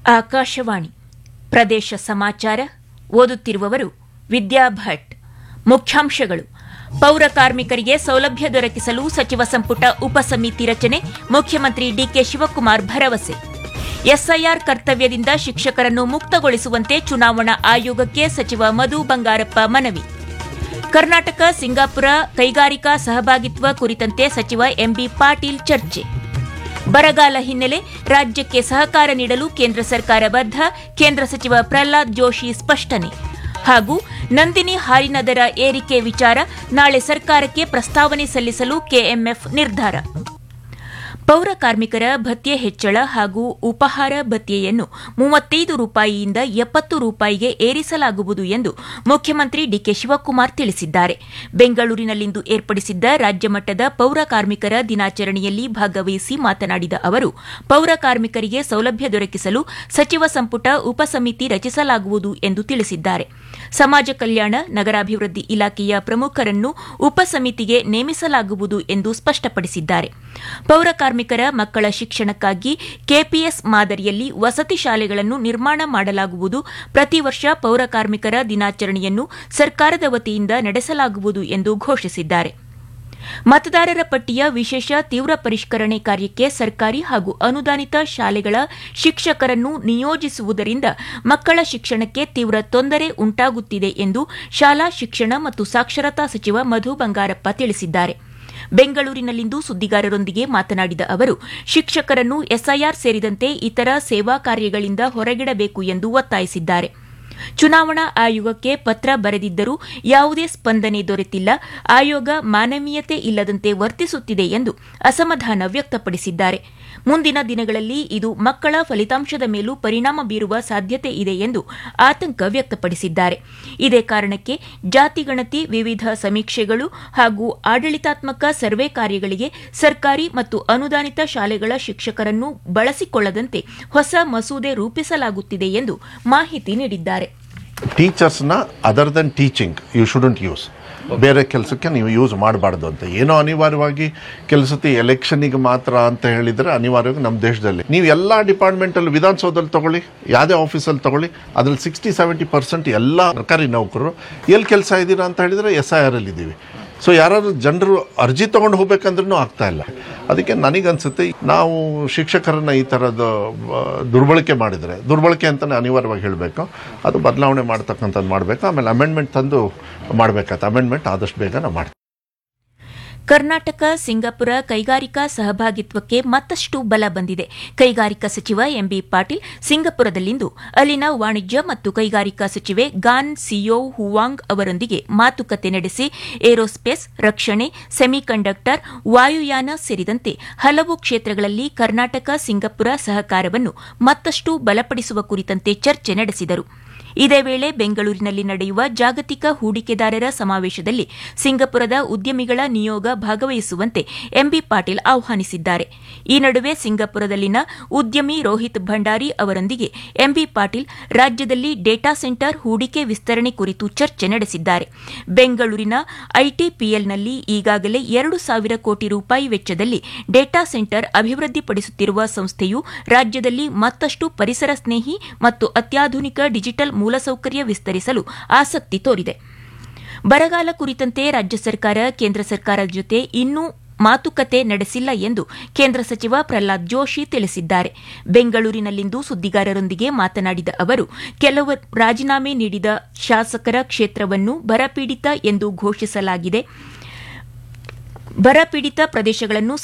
ಆಕಾಶವಾಣಿ ಪ್ರದೇಶ ಸಮಾಚಾರ ಓದುತ್ತಿರುವವರು ವಿದ್ಯಾ ಭಟ್ ಮುಖ್ಯಾಂಶಗಳು ಪೌರ ಕಾರ್ಮಿಕರಿಗೆ ಸೌಲಭ್ಯ ದೊರಕಿಸಲು ಸಚಿವ ಸಂಪುಟ ಉಪಸಮಿತಿ ರಚನೆ ಮುಖ್ಯಮಂತ್ರಿ ಡಿಕೆ ಶಿವಕುಮಾರ್ ಭರವಸೆ ಎಸ್ಐಆರ್ ಕರ್ತವ್ಯದಿಂದ ಶಿಕ್ಷಕರನ್ನು ಮುಕ್ತಗೊಳಿಸುವಂತೆ ಚುನಾವಣಾ ಆಯೋಗಕ್ಕೆ ಸಚಿವ ಮಧು ಬಂಗಾರಪ್ಪ ಮನವಿ ಕರ್ನಾಟಕ ಸಿಂಗಾಪುರ ಕೈಗಾರಿಕಾ ಸಹಭಾಗಿತ್ವ ಕುರಿತಂತೆ ಸಚಿವ ಎಂಬಿ ಪಾಟೀಲ್ ಚರ್ಚೆ ಬರಗಾಲ ಹಿನ್ನೆಲೆ ರಾಜ್ಯಕ್ಕೆ ಸಹಕಾರ ನೀಡಲು ಕೇಂದ್ರ ಸರ್ಕಾರ ಬದ್ಧ ಕೇಂದ್ರ ಸಚಿವ ಪ್ರಹ್ಲಾದ್ ಜೋಶಿ ಸ್ಪಷ್ಟನೆ ಹಾಗೂ ನಂದಿನಿ ಹಾಲಿನ ದರ ಏರಿಕೆ ವಿಚಾರ ನಾಳೆ ಸರ್ಕಾರಕ್ಕೆ ಪ್ರಸ್ತಾವನೆ ಸಲ್ಲಿಸಲು ಕೆಎಂಎಫ್ ನಿರ್ಧಾರ ಪೌರ ಕಾರ್ಮಿಕರ ಭತ್ಯೆ ಹೆಚ್ಚಳ ಹಾಗೂ ಉಪಹಾರ ಭತ್ಯೆಯನ್ನು ಮೂವತ್ತೈದು ರೂಪಾಯಿಯಿಂದ ಎಪ್ಪತ್ತು ರೂಪಾಯಿಗೆ ಏರಿಸಲಾಗುವುದು ಎಂದು ಮುಖ್ಯಮಂತ್ರಿ ಡಿಕೆ ಶಿವಕುಮಾರ್ ತಿಳಿಸಿದ್ದಾರೆ ಬೆಂಗಳೂರಿನಲ್ಲಿಂದು ಏರ್ಪಡಿಸಿದ್ದ ರಾಜ್ಯಮಟ್ಟದ ಪೌರ ಕಾರ್ಮಿಕರ ದಿನಾಚರಣೆಯಲ್ಲಿ ಭಾಗವಹಿಸಿ ಮಾತನಾಡಿದ ಅವರು ಪೌರ ಕಾರ್ಮಿಕರಿಗೆ ಸೌಲಭ್ಯ ದೊರಕಿಸಲು ಸಚಿವ ಸಂಪುಟ ಉಪಸಮಿತಿ ರಚಿಸಲಾಗುವುದು ಎಂದು ತಿಳಿಸಿದ್ದಾರೆ ಸಮಾಜ ಕಲ್ಯಾಣ ನಗರಾಭಿವೃದ್ಧಿ ಇಲಾಖೆಯ ಪ್ರಮುಖರನ್ನು ಉಪಸಮಿತಿಗೆ ನೇಮಿಸಲಾಗುವುದು ಎಂದು ಸ್ಪಷ್ಟಪಡಿಸಿದ್ದಾರೆ ಪೌರ ಕಾರ್ಮಿಕರ ಮಕ್ಕಳ ಶಿಕ್ಷಣಕ್ಕಾಗಿ ಕೆಪಿಎಸ್ ಮಾದರಿಯಲ್ಲಿ ವಸತಿ ಶಾಲೆಗಳನ್ನು ನಿರ್ಮಾಣ ಮಾಡಲಾಗುವುದು ಪ್ರತಿ ವರ್ಷ ಪೌರ ಕಾರ್ಮಿಕರ ದಿನಾಚರಣೆಯನ್ನು ಸರ್ಕಾರದ ವತಿಯಿಂದ ನಡೆಸಲಾಗುವುದು ಎಂದು ಘೋಷಿಸಿದ್ದಾರೆ ಮತದಾರರ ಪಟ್ಟಿಯ ವಿಶೇಷ ತೀವ್ರ ಪರಿಷ್ಕರಣೆ ಕಾರ್ಯಕ್ಕೆ ಸರ್ಕಾರಿ ಹಾಗೂ ಅನುದಾನಿತ ಶಾಲೆಗಳ ಶಿಕ್ಷಕರನ್ನು ನಿಯೋಜಿಸುವುದರಿಂದ ಮಕ್ಕಳ ಶಿಕ್ಷಣಕ್ಕೆ ತೀವ್ರ ತೊಂದರೆ ಉಂಟಾಗುತ್ತಿದೆ ಎಂದು ಶಾಲಾ ಶಿಕ್ಷಣ ಮತ್ತು ಸಾಕ್ಷರತಾ ಸಚಿವ ಮಧು ಬಂಗಾರಪ್ಪ ತಿಳಿಸಿದ್ದಾರೆ ಬೆಂಗಳೂರಿನಲ್ಲಿಂದು ಸುದ್ದಿಗಾರರೊಂದಿಗೆ ಮಾತನಾಡಿದ ಅವರು ಶಿಕ್ಷಕರನ್ನು ಎಸ್ಐಆರ್ ಸೇರಿದಂತೆ ಇತರ ಸೇವಾ ಕಾರ್ಯಗಳಿಂದ ಹೊರಗಿಡಬೇಕು ಎಂದು ಒತ್ತಾಯಿಸಿದ್ದಾರೆ ಚುನಾವಣಾ ಆಯೋಗಕ್ಕೆ ಪತ್ರ ಬರೆದಿದ್ದರೂ ಯಾವುದೇ ಸ್ಪಂದನೆ ದೊರೆತಿಲ್ಲ ಆಯೋಗ ಮಾನವೀಯತೆ ಇಲ್ಲದಂತೆ ವರ್ತಿಸುತ್ತಿದೆ ಎಂದು ಅಸಮಾಧಾನ ವ್ಯಕ್ತಪಡಿಸಿದ್ದಾರೆ ಮುಂದಿನ ದಿನಗಳಲ್ಲಿ ಇದು ಮಕ್ಕಳ ಫಲಿತಾಂಶದ ಮೇಲೂ ಪರಿಣಾಮ ಬೀರುವ ಸಾಧ್ಯತೆ ಇದೆ ಎಂದು ಆತಂಕ ವ್ಯಕ್ತಪಡಿಸಿದ್ದಾರೆ ಇದೇ ಕಾರಣಕ್ಕೆ ಜಾತಿಗಣತಿ ವಿವಿಧ ಸಮೀಕ್ಷೆಗಳು ಹಾಗೂ ಆಡಳಿತಾತ್ಮಕ ಸರ್ವೆ ಕಾರ್ಯಗಳಿಗೆ ಸರ್ಕಾರಿ ಮತ್ತು ಅನುದಾನಿತ ಶಾಲೆಗಳ ಶಿಕ್ಷಕರನ್ನು ಬಳಸಿಕೊಳ್ಳದಂತೆ ಹೊಸ ಮಸೂದೆ ರೂಪಿಸಲಾಗುತ್ತಿದೆ ಎಂದು ಮಾಹಿತಿ ನೀಡಿದ್ದಾರೆ ಟೀಚರ್ಸ್ನ other then teaching you student use ಬೇರೆ ಕೆಲಸಕ್ಕೆ ನೀವು ಯೂಸ್ ಮಾಡಬಾರ್ದು ಅಂತ ಏನೋ ಅನಿವಾರ್ಯವಾಗಿ ಕೆಲಸತಿ ಎಲೆಕ್ಷನಿಗೆ ಮಾತ್ರ ಅಂತ ಹೇಳಿದರೆ ಅನಿವಾರ್ಯವಾಗಿ ನಮ್ಮ ದೇಶದಲ್ಲಿ ನೀವು ಎಲ್ಲ ಡಿಪಾರ್ಟ್ಮೆಂಟಲ್ಲಿ ವಿಧಾನಸೌಧದಲ್ಲಿ ತಗೊಳ್ಳಿ ಯಾವುದೇ ಆಫೀಸಲ್ಲಿ ತಗೊಳ್ಳಿ ಅದ್ರಲ್ಲಿ ಸಿಕ್ಸ್ಟಿ ಸೆವೆಂಟಿ ಪರ್ಸೆಂಟ್ ಎಲ್ಲ ಸರ್ಕಾರಿ ನೌಕರರು ಎಲ್ಲಿ ಕೆಲಸ ಇದ್ದೀರಾ ಅಂತ ಹೇಳಿದರೆ ಎಸ್ ಐ ಆರ್ ಅಲ್ಲಿ ಇದ್ದೀವಿ ಸೊ ಯಾರಾದ್ರು ಜನರು ಅರ್ಜಿ ತೊಗೊಂಡು ಹೋಗ್ಬೇಕಂದ್ರೂ ಆಗ್ತಾ ಇಲ್ಲ ಅದಕ್ಕೆ ನನಗನ್ಸುತ್ತೆ ನಾವು ಶಿಕ್ಷಕರನ್ನ ಈ ಥರದ ಆ, ದುರ್ಬಳಕೆ ಮಾಡಿದರೆ ದುರ್ಬಳಕೆ ಅಂತಲೇ ಅನಿವಾರ್ಯವಾಗಿ ಹೇಳಬೇಕು ಅದು ಬದಲಾವಣೆ ಮಾಡ್ತಕ್ಕಂಥದ್ದು ಮಾಡಬೇಕು ಆಮೇಲೆ ಅಮೆಂಡ್ಮೆಂಟ್ ತಂದು ಮಾಡಬೇಕಾಯ್ತು ಅಮೆಂಡ್ಮೆಂಟ್ ಆದಷ್ಟು ಬೇಗ ನಾವು ಮಾಡ್ತೀವಿ ಕರ್ನಾಟಕ ಸಿಂಗಾಪುರ ಕೈಗಾರಿಕಾ ಸಹಭಾಗಿತ್ವಕ್ಕೆ ಮತ್ತಷ್ಟು ಬಲ ಬಂದಿದೆ ಕೈಗಾರಿಕಾ ಸಚಿವ ಎಂಬಿ ಪಾಟೀಲ್ ಸಿಂಗಾಪುರದಲ್ಲಿಂದು ಅಲ್ಲಿನ ವಾಣಿಜ್ಯ ಮತ್ತು ಕೈಗಾರಿಕಾ ಸಚಿವೆ ಗಾನ್ ಸಿಯೋ ಹುವಾಂಗ್ ಅವರೊಂದಿಗೆ ಮಾತುಕತೆ ನಡೆಸಿ ಏರೋಸ್ಪೇಸ್ ರಕ್ಷಣೆ ಸೆಮಿಕಂಡಕ್ಟರ್ ವಾಯುಯಾನ ಸೇರಿದಂತೆ ಹಲವು ಕ್ಷೇತ್ರಗಳಲ್ಲಿ ಕರ್ನಾಟಕ ಸಿಂಗಾಪುರ ಸಹಕಾರವನ್ನು ಮತ್ತಷ್ಟು ಬಲಪಡಿಸುವ ಕುರಿತಂತೆ ಚರ್ಚೆ ನಡೆಸಿದರು ಇದೇ ವೇಳೆ ಬೆಂಗಳೂರಿನಲ್ಲಿ ನಡೆಯುವ ಜಾಗತಿಕ ಹೂಡಿಕೆದಾರರ ಸಮಾವೇಶದಲ್ಲಿ ಸಿಂಗಪುರದ ಉದ್ಯಮಿಗಳ ನಿಯೋಗ ಭಾಗವಹಿಸುವಂತೆ ಎಂಬಿ ಪಾಟೀಲ್ ಆಹ್ವಾನಿಸಿದ್ದಾರೆ ಈ ನಡುವೆ ಸಿಂಗಪುರದಲ್ಲಿನ ಉದ್ಯಮಿ ರೋಹಿತ್ ಭಂಡಾರಿ ಅವರೊಂದಿಗೆ ಎಂಬಿ ಪಾಟೀಲ್ ರಾಜ್ಯದಲ್ಲಿ ಡೇಟಾ ಸೆಂಟರ್ ಹೂಡಿಕೆ ವಿಸ್ತರಣೆ ಕುರಿತು ಚರ್ಚೆ ನಡೆಸಿದ್ದಾರೆ ಬೆಂಗಳೂರಿನ ಐಟಿಪಿಎಲ್ನಲ್ಲಿ ಈಗಾಗಲೇ ಎರಡು ಸಾವಿರ ಕೋಟಿ ರೂಪಾಯಿ ವೆಚ್ಚದಲ್ಲಿ ಡೇಟಾ ಸೆಂಟರ್ ಅಭಿವೃದ್ಧಿಪಡಿಸುತ್ತಿರುವ ಸಂಸ್ಥೆಯು ರಾಜ್ಯದಲ್ಲಿ ಮತ್ತಷ್ಟು ಪರಿಸರ ಸ್ನೇಹಿ ಮತ್ತು ಅತ್ಯಾಧುನಿಕ ಡಿಜಿಟಲ್ ಮೂಲಸೌಕರ್ಯ ವಿಸ್ತರಿಸಲು ಆಸಕ್ತಿ ತೋರಿದೆ ಬರಗಾಲ ಕುರಿತಂತೆ ರಾಜ್ಯ ಸರ್ಕಾರ ಕೇಂದ್ರ ಸರ್ಕಾರದ ಜೊತೆ ಇನ್ನೂ ಮಾತುಕತೆ ನಡೆಸಿಲ್ಲ ಎಂದು ಕೇಂದ್ರ ಸಚಿವ ಪ್ರಹ್ಲಾದ್ ಜೋಶಿ ತಿಳಿಸಿದ್ದಾರೆ ಬೆಂಗಳೂರಿನಲ್ಲಿಂದು ಸುದ್ದಿಗಾರರೊಂದಿಗೆ ಮಾತನಾಡಿದ ಅವರು ಕೆಲವು ರಾಜೀನಾಮೆ ನೀಡಿದ ಶಾಸಕರ ಕ್ಷೇತ್ರವನ್ನು ಬರಪೀಡಿತ ಎಂದು ಘೋಷಿಸಲಾಗಿದೆ ಬರಪೀಡಿತ ಪ್ರದೇಶಗಳನ್ನು